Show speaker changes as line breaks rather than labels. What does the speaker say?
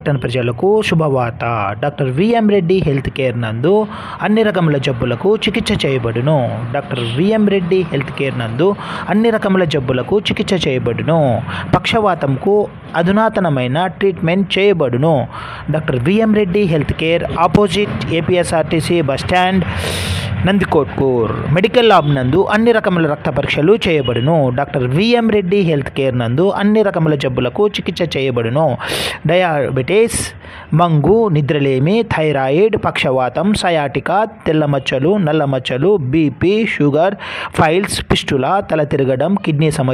పట్టణ ప్రజలకు శుభవార్త doctor VM Reddy health care నందు అన్ని రకముల జబ్బులకు చికిత్స చేయబడును doctor VM Reddy health care నందు అన్ని రకముల జబ్బులకు చికిత్స చేయబడును పక్షవాతంకు అధునాతనమైన ట్రీట్మెంట్ చేయబడును doctor VM Reddy health care opposite APSRTC bus stand Nandikotkur medical lab నందు అన్ని రకముల రక్త పరీక్షలు చేయబడును doctor VM Reddy health care నందు అన్ని రకముల జబ్బులకు చికిత్స చేయబడును డయాబెటీస్ మంగు నిద్రలేమి థైరాయిడ్ పక్షవాతం సయాటికా తెల్ల మచ్చలు నల్ల మచ్చలు బీపీ షుగర్ ఫైల్స్ పిస్టుల తల తిరగడం కిడ్నీ సమస్య